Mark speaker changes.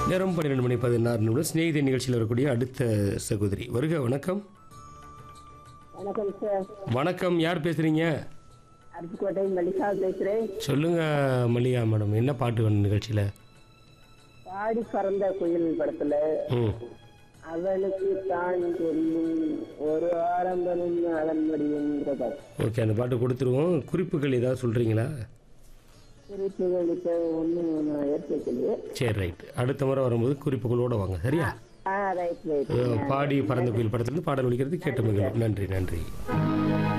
Speaker 1: நேரம் பன்னிரெண்டு மணி பதினாறு நிமிடம் சிநேகித நிகழ்ச்சியில் வரக்கூடிய அடுத்த சகோதரி வருக வணக்கம்
Speaker 2: வணக்கம் சார்
Speaker 1: வணக்கம் யார் பேசுறீங்க
Speaker 2: அருப்புக்கோட்டை மல்லிகா பேசுகிறேன்
Speaker 1: சொல்லுங்க மல்லிகா மேடம் என்ன பாட்டு வேணும் நிகழ்ச்சியில்
Speaker 2: பாடி பறந்த குயில் படத்துல
Speaker 1: ம்
Speaker 2: அவனுக்கு தான் சொல்லும் ஒரு ஆரம்பனும் அதன் முடியுங்கிற பாட்டு
Speaker 1: ஓகே அந்த பாட்டு கொடுத்துருவோம் குறிப்புகள் ஏதாவது சொல்கிறீங்களா
Speaker 2: குறிப்புகள் இப்போ ஒன்றும் நான் ஏற்படுத்தலையே
Speaker 1: சரி ரைட் அடுத்த முறை வரும்போது குறிப்புகளோடு வாங்க சரியா
Speaker 2: ஆ ரைட் ரைட்
Speaker 1: பாடி பறந்த கோயில் படத்துலேருந்து பாடல் ஒழிக்கிறது கேட்டு மகிழும் நன்றி நன்றி